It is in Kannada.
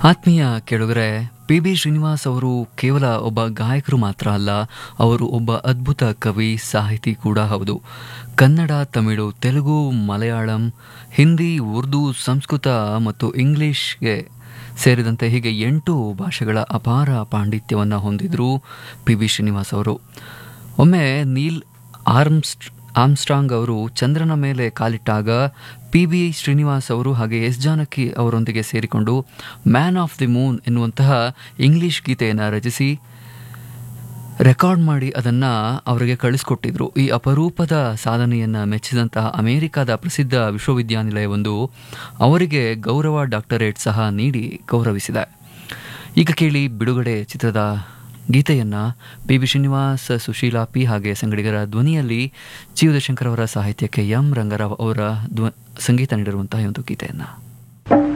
ಆತ್ಮೀಯ ಕೇಳುಗರೆ ಪಿ ಬಿ ಶ್ರೀನಿವಾಸ್ ಅವರು ಕೇವಲ ಒಬ್ಬ ಗಾಯಕರು ಮಾತ್ರ ಅಲ್ಲ ಅವರು ಒಬ್ಬ ಅದ್ಭುತ ಕವಿ ಸಾಹಿತಿ ಕೂಡ ಹೌದು ಕನ್ನಡ ತಮಿಳು ತೆಲುಗು ಮಲಯಾಳಂ ಹಿಂದಿ ಉರ್ದು ಸಂಸ್ಕೃತ ಮತ್ತು ಇಂಗ್ಲಿಷ್ಗೆ ಸೇರಿದಂತೆ ಹೀಗೆ ಎಂಟು ಭಾಷೆಗಳ ಅಪಾರ ಪಾಂಡಿತ್ಯವನ್ನು ಹೊಂದಿದ್ರು ಪಿ ಬಿ ಶ್ರೀನಿವಾಸ್ ಅವರು ಒಮ್ಮೆ ನೀಲ್ ಆರ್ಮ್ಸ್ಟ್ ಆಮ್ಸ್ಟ್ರಾಂಗ್ ಅವರು ಚಂದ್ರನ ಮೇಲೆ ಕಾಲಿಟ್ಟಾಗ ಪಿ ಬಿ ಶ್ರೀನಿವಾಸ್ ಅವರು ಹಾಗೆ ಎಸ್ ಜಾನಕಿ ಅವರೊಂದಿಗೆ ಸೇರಿಕೊಂಡು ಮ್ಯಾನ್ ಆಫ್ ದಿ ಮೂನ್ ಎನ್ನುವಂತಹ ಇಂಗ್ಲಿಷ್ ಗೀತೆಯನ್ನು ರಚಿಸಿ ರೆಕಾರ್ಡ್ ಮಾಡಿ ಅದನ್ನು ಅವರಿಗೆ ಕಳಿಸ್ಕೊಟ್ಟಿದ್ರು ಈ ಅಪರೂಪದ ಸಾಧನೆಯನ್ನು ಮೆಚ್ಚಿದಂತಹ ಅಮೆರಿಕದ ಪ್ರಸಿದ್ಧ ವಿಶ್ವವಿದ್ಯಾನಿಲಯವೊಂದು ಅವರಿಗೆ ಗೌರವ ಡಾಕ್ಟರೇಟ್ ಸಹ ನೀಡಿ ಗೌರವಿಸಿದೆ ಈಗ ಕೇಳಿ ಬಿಡುಗಡೆ ಚಿತ್ರದ ಗೀತೆಯನ್ನು P B Srinivas Sushila P ಹಾಗೆ ಸಂಗಡಿಗರ ಧ್ವನಿಯಲ್ಲಿ ಜಿ ಉದಯಶಂಕರ್ ಅವರ ಸಾಹಿತ್ಯಕ್ಕೆ ಎಂ ರಂಗರಾವ್ ಅವರ ಧ್ವ ಸಂಗೀತ ನೀಡಿರುವಂತಹ ಈ ಒಂದು ಗೀತೆಯನ್ನು